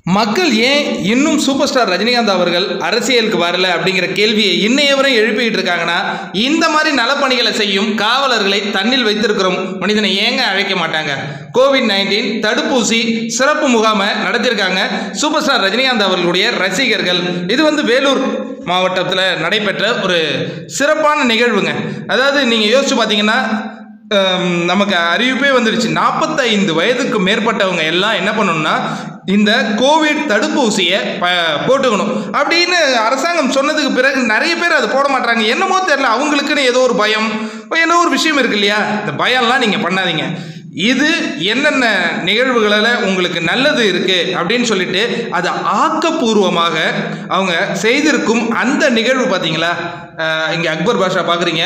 மக்கள் ஏன் இன்னும் சூப்பர் ஸ்டார் ரஜினிகாந்த் அவர்கள் அரசியலுக்கு வரல அப்படிங்கிற கேள்வியை இன்னைய வரை எழுப்பிக்கிட்டு இருக்காங்கன்னா இந்த மாதிரி நலப்பணிகளை செய்யும் காவலர்களை தன்னில் வைத்திருக்கிறோம் மனிதனை ஏங்க அழைக்க மாட்டாங்க கோவிட் நைன்டீன் தடுப்பூசி சிறப்பு முகாமை நடத்தியிருக்காங்க சூப்பர் ஸ்டார் ரஜினிகாந்த் அவர்களுடைய ரசிகர்கள் இது வந்து வேலூர் மாவட்டத்தில் நடைபெற்ற ஒரு சிறப்பான நிகழ்வுங்க அதாவது நீங்கள் யோசிச்சு பார்த்தீங்கன்னா ஹம், நமக்கு அறிவிப்பே வந்துடுச்சு நாற்பத்தைந்து வயதுக்கு மேற்பட்டவங்க எல்லாம் என்ன பண்ணணும்னா இந்த கோவிட் தடுப்பூசியை ப போட்டுக்கணும் அப்படின்னு அரசாங்கம் சொன்னதுக்கு பிறகு நிறைய பேர் அதை போட மாட்டாங்க என்னமோ தெரில அவங்களுக்குன்னு ஏதோ ஒரு பயம் ஏதோ ஒரு விஷயம் இருக்கு இல்லையா இந்த பயம்லாம் நீங்கள் பண்ணாதீங்க இது என்னென்ன நிகழ்வுகளில் உங்களுக்கு நல்லது இருக்குது அப்படின்னு சொல்லிட்டு அதை ஆக்கப்பூர்வமாக அவங்க செய்திருக்கும் அந்த நிகழ்வு பார்த்தீங்களா இங்கே அக்பர் பாஷா பார்க்குறீங்க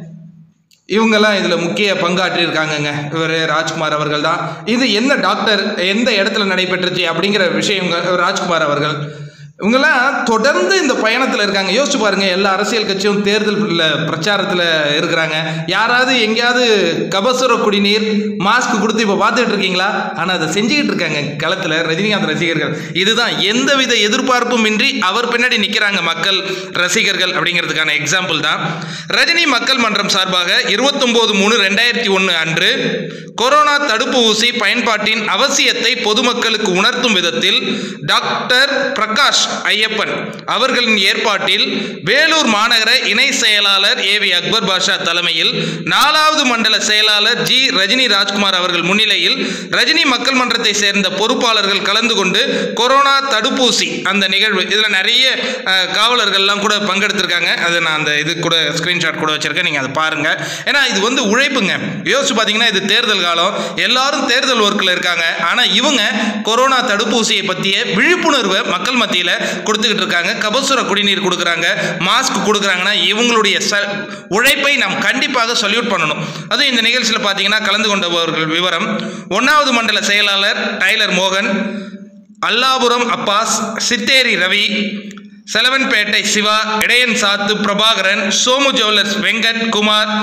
இவங்கெல்லாம் இதில் முக்கிய பங்காற்றியிருக்காங்கங்க இவர் ராஜ்குமார் அவர்கள் தான் இது என்ன டாக்டர் எந்த இடத்துல நடைபெற்றுச்சு அப்படிங்கிற விஷயம் ராஜ்குமார் அவர்கள் இவங்கெல்லாம் தொடர்ந்து இந்த பயணத்தில் இருக்காங்க யோசிச்சு பாருங்க எல்லா அரசியல் கட்சியும் தேர்தல் பிரச்சாரத்தில் இருக்கிறாங்க யாராவது எங்கேயாவது கபசுர குடிநீர் மாஸ்க் கொடுத்து இப்போ பார்த்துட்டு இருக்கீங்களா ஆனால் அதை செஞ்சுக்கிட்டு இருக்காங்க களத்தில் ரஜினிகாந்த் ரசிகர்கள் இதுதான் எந்தவித எதிர்பார்ப்பும் இன்றி அவர் பின்னாடி நிற்கிறாங்க மக்கள் ரசிகர்கள் அப்படிங்கிறதுக்கான எக்ஸாம்பிள் தான் ரஜினி மக்கள் மன்றம் சார்பாக இருபத்தொம்போது மூணு ரெண்டாயிரத்தி ஒன்று அன்று கொரோனா தடுப்பு ஊசி பயன்பாட்டின் அவசியத்தை பொதுமக்களுக்கு உணர்த்தும் விதத்தில் டாக்டர் பிரகாஷ் ஐயப்பன் அவர்களின் ஏற்பாட்டில் வேலூர் மாநகர இணை செயலாளர் ஏ வி அக்பர் பாஷா தலைமையில் நாலாவது மண்டல செயலாளர் ஜி ரஜினி ராஜ்குமார் அவர்கள் முன்னிலையில் ரஜினி மக்கள் மன்றத்தை சேர்ந்த பொறுப்பாளர்கள் கலந்து கொண்டு கொரோனா தடுப்பூசி அந்த நிகழ்வு இதில் நிறைய அஹ், காவலர்கள்லாம் கூட பங்கெடுத்திருக்காங்க அது நான் அந்த இது கூட ஸ்க்ரீன்ஷாட் கூட வச்சிருக்கேன் நீங்கள் அதை பாருங்கள் ஏன்னா இது வந்து உழைப்புங்க யோசிச்சு பார்த்தீங்கன்னா இது தேர்தல் காலம் எல்லாரும் தேர்தல் ஒர்க்கில் இருக்காங்க ஆனால் இவங்க கொரோனா தடுப்பூசியை பற்றிய விழிப்புணர்வை மக்கள் மத்தியில் கொடுத்துக்கிட்டு இருக்காங்க கபசுர குடிநீர் கொடுக்குறாங்க மாஸ்க் கொடுக்குறாங்கன்னா இவங்களுடைய ச உழைப்பை நாம் கண்டிப்பாக சல்யூட் பண்ணணும் அதுவும் இந்த நிகழ்ச்சியில் பார்த்தீங்கன்னா கலந்து கொண்டவர்கள் விவரம் ஒன்றாவது மண்டல செயலாளர் டைலர் மோகன் அல்லாபுரம் அப்பாஸ் சித்தேரி ரவி செலவன்பேட்டை சிவா இடையன் சாத்து பிரபாகரன் சோமு ஜுவல்லர்ஸ் வெங்கட் குமார்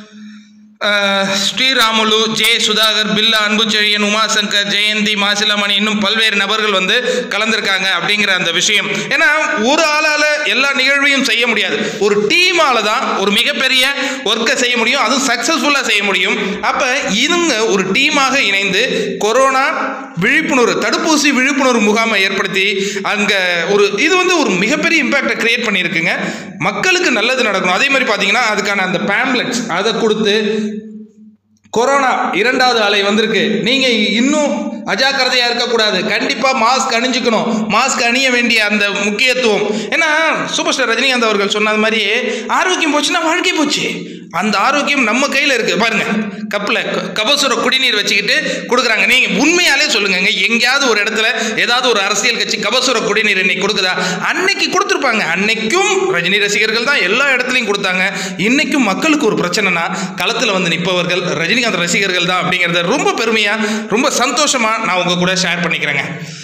அஹ், ஸ்ரீராமுலு ஜே சுதாகர் பில்லா அன்புச்செழியன் உமாசங்கர் ஜெயந்தி மாசிலாமணி இன்னும் பல்வேறு நபர்கள் வந்து கலந்திருக்காங்க அப்படிங்கிற அந்த விஷயம் ஏன்னா ஒரு ஆளால் எல்லா நிகழ்வையும் செய்ய முடியாது ஒரு டீமால தான் ஒரு மிகப்பெரிய ஒர்க்கை செய்ய முடியும் அதுவும் சக்ஸஸ்ஃபுல்லாக செய்ய முடியும் அப்போ இவங்க ஒரு டீமாக இணைந்து கொரோனா விழிப்புணர்வு தடுப்பூசி விழிப்புணர்வு முகாமை ஏற்படுத்தி அங்கே ஒரு இது வந்து ஒரு மிகப்பெரிய இம்பேக்டை கிரியேட் பண்ணியிருக்குங்க மக்களுக்கு நல்லது நடக்கணும் அதே மாதிரி பார்த்தீங்கன்னா அதுக்கான அந்த பேம்லெட்ஸ் அதை கொடுத்து கொரோனா இரண்டாவது அலை வந்திருக்கு நீங்க இன்னும் அஜாக்கிரதையா இருக்கக்கூடாது கண்டிப்பா மாஸ்க் அணிஞ்சுக்கணும் மாஸ்க் அணிய வேண்டிய அந்த முக்கியத்துவம் ஏன்னா சூப்பர் ஸ்டார் ரஜினிகாந்த் அவர்கள் சொன்னது மாதிரி ஆரோக்கியம் போச்சுன்னா வாழ்க்கை போச்சு அந்த ஆரோக்கியம் நம்ம கையில் இருக்கு பாருங்க கப்பில் கபசுர குடிநீர் வச்சுக்கிட்டு கொடுக்குறாங்க நீங்க உண்மையாலே சொல்லுங்க எங்கேயாவது ஒரு இடத்துல ஏதாவது ஒரு அரசியல் கட்சி கபசுர குடிநீர் இன்னைக்கு கொடுக்குதா அன்னைக்கு கொடுத்துருப்பாங்க அன்னைக்கும் ரஜினி ரசிகர்கள் தான் எல்லா இடத்துலையும் கொடுத்தாங்க இன்னைக்கும் மக்களுக்கு ஒரு பிரச்சனைனா களத்தில் வந்து நிற்பவர்கள் ரஜினிகாந்த் ரசிகர்கள் தான் அப்படிங்கிறத ரொம்ப பெருமையாக ரொம்ப சந்தோஷமாக நான் உங்கள் கூட ஷேர் பண்ணிக்கிறேங்க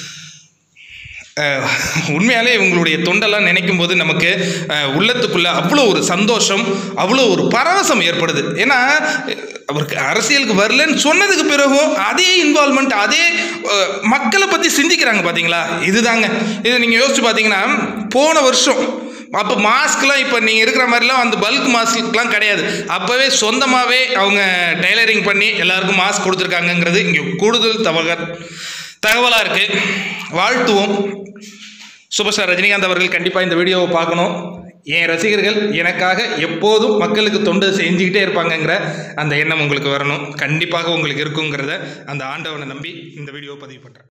அஹ், உண்மையாலே இவங்களுடைய தொண்டெல்லாம் நினைக்கும் போது நமக்கு அஹ், உள்ளத்துக்குள்ள அவ்வளோ ஒரு சந்தோஷம் அவ்வளோ ஒரு பரவசம் ஏற்படுது ஏன்னா அஹ், அவருக்கு அரசியலுக்கு வரலன்னு சொன்னதுக்கு பிறகும் அதே இன்வால்மெண்ட் அதே அஹ், மக்களை பற்றி சிந்திக்கிறாங்க பார்த்தீங்களா இதுதாங்க இது நீங்கள் யோசிச்சு பார்த்தீங்கன்னா போன வருஷம் அப்போ மாஸ்க்லாம் இப்போ நீங்கள் இருக்கிற மாதிரிலாம் அந்த பல்க் மாஸ்க்லாம் கிடையாது அப்போவே சொந்தமாகவே அவங்க டைலரிங் பண்ணி எல்லாருக்கும் மாஸ்க் கொடுத்துருக்காங்கங்கிறது இங்கே கூடுதல் தகவல் தகவலாக இருக்குது வாழ்த்துவோம் சூப்பர் ஸ்டார் ரஜினிகாந்த் அவர்கள் கண்டிப்பாக இந்த வீடியோவை பார்க்கணும் என் ரசிகர்கள் எனக்காக எப்போதும் மக்களுக்கு தொண்டு செஞ்சுக்கிட்டே இருப்பாங்கங்கிற அந்த எண்ணம் உங்களுக்கு வரணும் கண்டிப்பாக உங்களுக்கு இருக்குங்கிறத அந்த ஆண்டவனை நம்பி இந்த வீடியோவை பதிவு பண்ணுறேன்